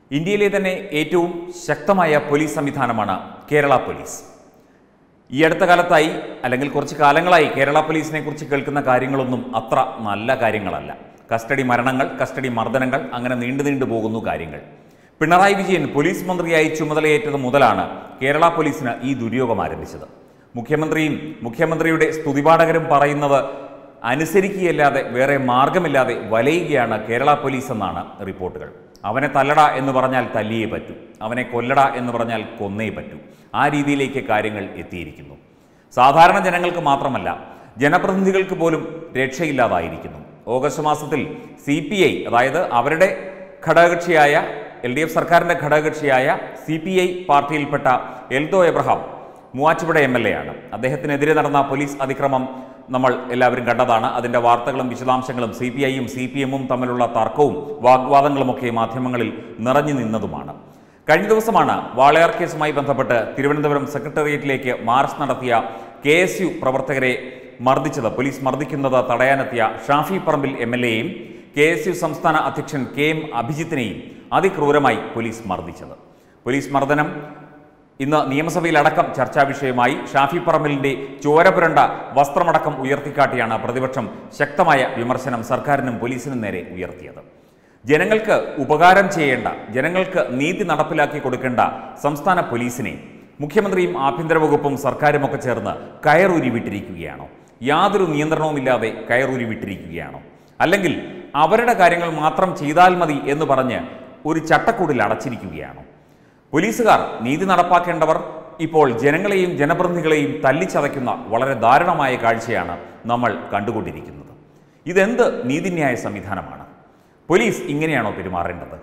ഇന്ത്യയിലെ തന്നെ ഏറ്റവും ശക്തമായ പോലീസ് സംവിധാനമാണ് കേരള പോലീസ് ഈ അടുത്ത കാലത്തായി അല്ലെങ്കിൽ കുറച്ച് കാലങ്ങളായി കേരള പോലീസിനെ കുറിച്ച് കേൾക്കുന്ന കാര്യങ്ങളൊന്നും അത്ര നല്ല കാര്യങ്ങളല്ല കസ്റ്റഡി മരണങ്ങൾ കസ്റ്റഡി മർദ്ദനങ്ങൾ അങ്ങനെ നീണ്ടു നീണ്ടു പോകുന്നു കാര്യങ്ങൾ പിണറായി വിജയൻ പോലീസ് മന്ത്രിയായി ചുമതലയേറ്റത് മുതലാണ് കേരള പോലീസിന് ഈ ദുര്യോഗം ആരംഭിച്ചത് മുഖ്യമന്ത്രിയും മുഖ്യമന്ത്രിയുടെ സ്തുതിപാഠകരും പറയുന്നത് അനുസരിക്കുകയല്ലാതെ വേറെ മാർഗമില്ലാതെ വലയുകയാണ് കേരള പോലീസ് എന്നാണ് റിപ്പോർട്ടുകൾ അവനെ തല്ലട എന്ന് പറഞ്ഞാൽ തല്ലിയേ പറ്റൂ അവനെ കൊല്ലട എന്ന് പറഞ്ഞാൽ കൊന്നേ പറ്റൂ ആ രീതിയിലേക്ക് കാര്യങ്ങൾ എത്തിയിരിക്കുന്നു സാധാരണ ജനങ്ങൾക്ക് മാത്രമല്ല ജനപ്രതിനിധികൾക്ക് പോലും രക്ഷയില്ലാതായിരിക്കുന്നു ഓഗസ്റ്റ് മാസത്തിൽ സി പി ഐ അതായത് അവരുടെ ഘടകകക്ഷിയായ എൽ ഡി എഫ് സർക്കാരിൻ്റെ ഘടകകക്ഷിയായ സി പി ഐ പാർട്ടിയിൽപ്പെട്ട Eldo Abraham Muvattupuzha M L A ആണ് അദ്ദേഹത്തിനെതിരെ നടന്ന പോലീസ് അതിക്രമം നമ്മൾ എല്ലാവരും കണ്ടതാണ് അതിൻ്റെ വാർത്തകളും വിശദാംശങ്ങളും സി പി ഐയും സി പി എമ്മും തമ്മിലുള്ള തർക്കവും വാഗ്വാദങ്ങളുമൊക്കെ മാധ്യമങ്ങളിൽ നിറഞ്ഞു നിന്നതുമാണ് കഴിഞ്ഞ ദിവസമാണ് വാളയാർ കേസുമായി ബന്ധപ്പെട്ട് തിരുവനന്തപുരം സെക്രട്ടേറിയറ്റിലേക്ക് മാർച്ച് നടത്തിയ കെ എസ് യു പ്രവർത്തകരെ മർദ്ദിച്ചത് പോലീസ് മർദ്ദിക്കുന്നത് തടയാനെത്തിയ ഷാഫി പറമ്പിൽ എം എൽ എയും കെ എസ് യു സംസ്ഥാന അധ്യക്ഷൻ കെ എം അഭിജിത്തിനെയും അതിക്രൂരമായി പോലീസ് മർദ്ദിച്ചത് പോലീസ് മർദ്ദനം ഇന്ന് നിയമസഭയിലടക്കം ചർച്ചാ വിഷയമായി ഷാഫി പറമ്പലിന്റെ ചോരപുരണ്ട വസ്ത്രമടക്കം ഉയർത്തിക്കാട്ടിയാണ് പ്രതിപക്ഷം ശക്തമായ വിമർശനം സർക്കാരിനും പോലീസിനും നേരെ ഉയർത്തിയത് ജനങ്ങൾക്ക് ഉപകാരം ചെയ്യേണ്ട ജനങ്ങൾക്ക് നീതി നടപ്പിലാക്കി കൊടുക്കേണ്ട സംസ്ഥാന പോലീസിനെ മുഖ്യമന്ത്രിയും ആഭ്യന്തര വകുപ്പും സർക്കാരുമൊക്കെ ചേർന്ന് കയറൂരി വിട്ടിരിക്കുകയാണോ യാതൊരു നിയന്ത്രണവുമില്ലാതെ കയറൂരി വിട്ടിരിക്കുകയാണോ അല്ലെങ്കിൽ അവരുടെ കാര്യങ്ങൾ മാത്രം ചെയ്താൽ മതി എന്ന് പറഞ്ഞ് ഒരു ചട്ടക്കൂടിൽ അടച്ചിരിക്കുകയാണോ പോലീസുകാർ നീതി നടപ്പാക്കേണ്ടവർ ഇപ്പോൾ ജനങ്ങളെയും ജനപ്രതിനിധികളെയും തല്ലിച്ചതയ്ക്കുന്ന വളരെ ദാരുണമായ കാഴ്ചയാണ് നമ്മൾ കണ്ടുകൊണ്ടിരിക്കുന്നത് ഇതെന്ത് നീതിന്യായ സംവിധാനമാണ് പോലീസ് ഇങ്ങനെയാണോ പെരുമാറേണ്ടത്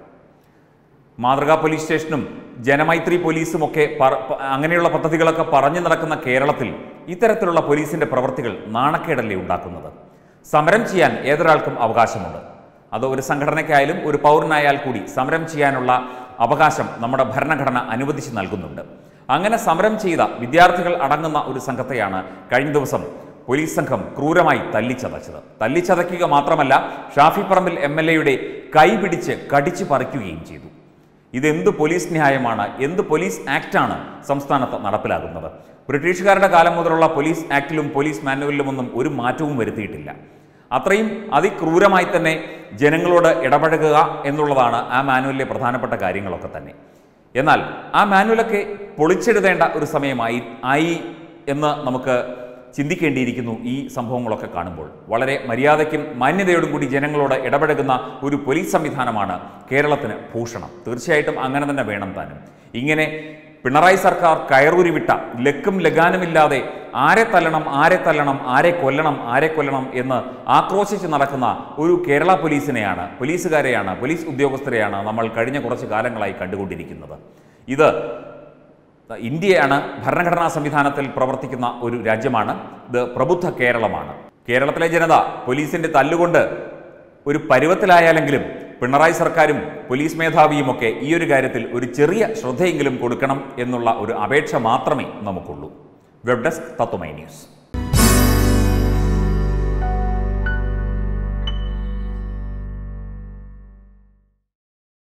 മാതൃകാ പോലീസ് സ്റ്റേഷനും ജനമൈത്രി പോലീസും ഒക്കെ പറ- പ- അങ്ങനെയുള്ള പദ്ധതികളൊക്കെ പറഞ്ഞു നടക്കുന്ന കേരളത്തിൽ ഇത്തരത്തിലുള്ള പോലീസിന്റെ പ്രവൃത്തികൾ നാണക്കേടല്ലേ ഉണ്ടാക്കുന്നത് സമരം ചെയ്യാൻ ഏതൊരാൾക്കും അവകാശമുണ്ട് അത് ഒരു സംഘടനയ്ക്കായാലും ഒരു പൗരനായാൽ കൂടി സമരം ചെയ്യാനുള്ള അവകാശം നമ്മുടെ ഭരണഘടന അനുവദിച്ച് നൽകുന്നുണ്ട് അങ്ങനെ സമരം ചെയ്ത വിദ്യാർത്ഥികൾ അടങ്ങുന്ന ഒരു സംഘത്തെയാണ് കഴിഞ്ഞ ദിവസം പോലീസ് സംഘം ക്രൂരമായി തല്ലിച്ചതച്ചത് തല്ലിച്ചതയ്ക്കുക മാത്രമല്ല ഷാഫി പറമ്പിൽ എം എൽ എയുടെ കൈ പിടിച്ച് കടിച്ചു പറിക്കുകയും ചെയ്തു ഇതെന്ത് പോലീസ് ന്യായമാണ് എന്ത് പോലീസ് ആക്റ്റാണ് സംസ്ഥാനത്ത് നടപ്പിലാകുന്നത് ബ്രിട്ടീഷുകാരുടെ കാലം മുതലുള്ള പോലീസ് ആക്ടിലും പോലീസ് മാനുവലിലുമൊന്നും ഒരു മാറ്റവും വരുത്തിയിട്ടില്ല അത്രയും അതിക്രൂരമായി തന്നെ ജനങ്ങളോട് ഇടപഴകുക എന്നുള്ളതാണ് ആ മാനുവലിലെ പ്രധാനപ്പെട്ട കാര്യങ്ങളൊക്കെ തന്നെ എന്നാൽ ആ മാനുവലൊക്കെ പൊളിച്ചെഴുതേണ്ട ഒരു സമയമായി ആയി എന്ന് നമുക്ക് ചിന്തിക്കേണ്ടിയിരിക്കുന്നു ഈ സംഭവങ്ങളൊക്കെ കാണുമ്പോൾ വളരെ മര്യാദയ്ക്കും മാന്യതയോടും കൂടി ജനങ്ങളോട് ഇടപഴകുന്ന ഒരു പോലീസ് സംവിധാനമാണ് കേരളത്തിന് ഭൂഷണം തീർച്ചയായിട്ടും അങ്ങനെ തന്നെ വേണം താനും ഇങ്ങനെ പിണറായി സർക്കാർ കയറൂരി വിട്ട ലക്കും ലഗാനുമില്ലാതെ ആരെ തല്ലണം ആരെ തല്ലണം ആരെ കൊല്ലണം ആരെ കൊല്ലണം എന്ന് ആക്രോശിച്ച് നടക്കുന്ന ഒരു കേരള പോലീസിനെയാണ് പോലീസുകാരെയാണ് പോലീസ് ഉദ്യോഗസ്ഥരെയാണ് നമ്മൾ കഴിഞ്ഞ കുറച്ച് കാലങ്ങളായി കണ്ടുകൊണ്ടിരിക്കുന്നത് ഇത് ഇന്ത്യയാണ് ഭരണഘടനാ സംവിധാനത്തിൽ പ്രവർത്തിക്കുന്ന ഒരു രാജ്യമാണ് ഇത് പ്രബുദ്ധ കേരളമാണ് കേരളത്തിലെ ജനത പോലീസിന്റെ തല്ലുകൊണ്ട് ഒരു പരുവത്തിലായാലെങ്കിലും പിണറായി സർക്കാരും പോലീസ് മേധാവിയുമൊക്കെ ഈ ഒരു കാര്യത്തിൽ ഒരു ചെറിയ ശ്രദ്ധയെങ്കിലും കൊടുക്കണം എന്നുള്ള ഒരു അപേക്ഷ മാത്രമേ നമുക്കുള്ളൂ വെബ് ഡെസ്ക് തത്വമൈ ന്യൂസ്